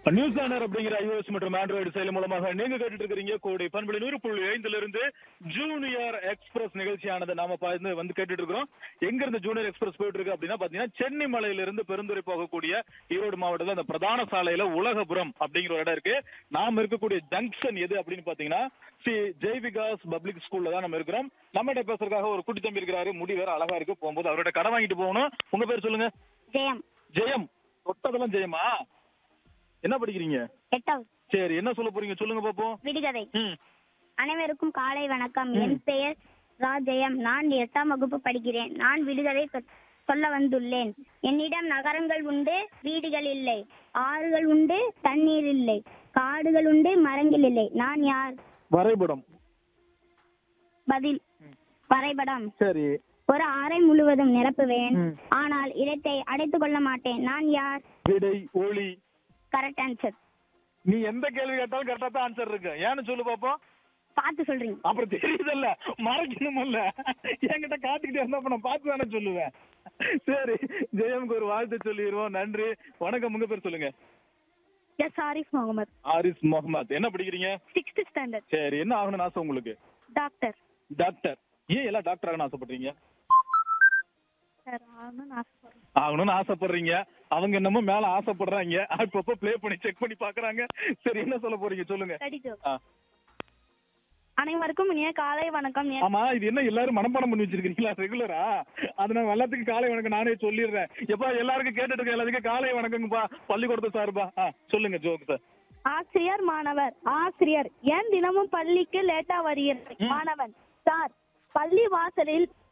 News on அப்படிங்கிற iOS மற்றும் Android செயலி மூலமாக நீங்க கேட்டுட்டு இருக்கிறீங்க கோடி பண்புல நூறு புள்ளி ஐந்துல இருந்து ஜூனியர் எக்ஸ்பிரஸ் நிகழ்ச்சியானது நாம பார்த்து வந்து கேட்டுட்டு இருக்கிறோம் எங்க இருந்து ஜூனியர் எக்ஸ்பிரஸ் போயிட்டு இருக்கு அப்படின்னா பாத்தீங்கன்னா சென்னை மலையில இருந்து பெருந்துறை போகக்கூடிய ஈரோடு மாவட்டத்துல அந்த பிரதான சாலையில உலகபுரம் அப்படிங்கிற ஒரு இடம் இருக்கு நாம இருக்கக்கூடிய ஜங்ஷன் எது அப்படின்னு பாத்தீங்கன்னா ஸ்ரீ ஜெய்விகாஸ் பப்ளிக் ஸ்கூல்ல தான் நம்ம இருக்கிறோம் நம்மகிட்ட பேசுறதுக்காக ஒரு குட்டி தம்பி இருக்கிறாரு முடி வேற அழகா இருக்கு போகும்போது அவரோட கடை வாங்கிட்டு போகணும் உங்க பேர் சொல்லுங்க ஜெயம் ஜெயம் தொட்டதெல்லாம் ஜெயமா என்ன படிக்கிறீங்க எட்டாவது சரி என்ன சொல்ல போறீங்க சொல்லுங்க பாப்போம் விடுகதை ம் அனைவருக்கும் காலை வணக்கம் என் பெயர் ரா ஜெயம் நான் எட்டாம் வகுப்பு படிக்கிறேன் நான் விடுகதை சொ- சொல்ல வந்துள்ளேன் என்னிடம் நகரங்கள் உண்டு வீடுகள் இல்லை ஆறுகள் உண்டு தண்ணீர் இல்லை காடுகள் உண்டு மரங்கள் இல்லை நான் யார் வரைபடம் பதில் வரைபடம் சரி ஒரு அறை முழுவதும் நிரப்புவேன் ம். ஆனால் இடத்தை அடைத்துக் கொள்ள மாட்டேன் நான் யார் விடை ஒளி கரெக்ட் ஆன்சர் நீ எந்த கேள்வி கேட்டாலும் கரெக்டா தான் ஆன்சர் இருக்கு ஏன்னு சொல்லு பாப்போம் பார்த்து சொல்றீங்க அப்புறம் தெரியுதல்ல மறைக்கணுமல்ல என்கிட்ட காத்துக்கிட்டே இருந்தா அப்ப நான் பார்த்து தானே சொல்லுவேன் சரி ஜெயமுக்கு ஒரு வாழ்த்து சொல்லிடுவோம் நன்றி வணக்கம் உங்க பேர் சொல்லுங்க எஸ் ஆரிஃப் முகமது ஆரிஸ் முகமது என்ன படிக்கிறீங்க சிக்ஸ்த் ஸ்டாண்டர்ட் சரி என்ன ஆகணும்னு ஆசை உங்களுக்கு டாக்டர் டாக்டர் ஏன் எல்லாம் டாக்டர் ஆகணும்னு ஆசைப்படுறீங்க சார் ஆகணும்னு ஆசைப்படுறேன் ஆகணும்னு ஆசைப்படுறீங்க அவங்க என்னமோ மேல ஆசைப்படுறாங்க அப்பப்போ ப்ளே பண்ணி செக் பண்ணி பாக்குறாங்க சரி என்ன சொல்ல போறீங்க சொல்லுங்க ஸ்டடி ஜோக் ஆ. அனைவருக்கும் இனிய காலை வணக்கம் என் ஆமா இது என்ன எல்லாரும் மனப்பாடம் பண்ணி வச்சிருக்கீங்களா ரெகுலரா அது நான் எல்லாத்துக்கும் காலை வணக்கம் நானே சொல்லிடுறேன் எப்பா எல்லாருக்கும் கேட்டுட்டு இருக்க எல்லாத்துக்கும் காலை வணக்கங்கப்பா பள்ளிக்கூடத்து சார்பா ஆ, சொல்லுங்க ஜோக் சார் ஆசிரியர் மாணவர் ஆசிரியர் ஏன் தினமும் பள்ளிக்கு லேட்டா வருகிறது ம். மாணவன் சார் பள்ளி வாசலில்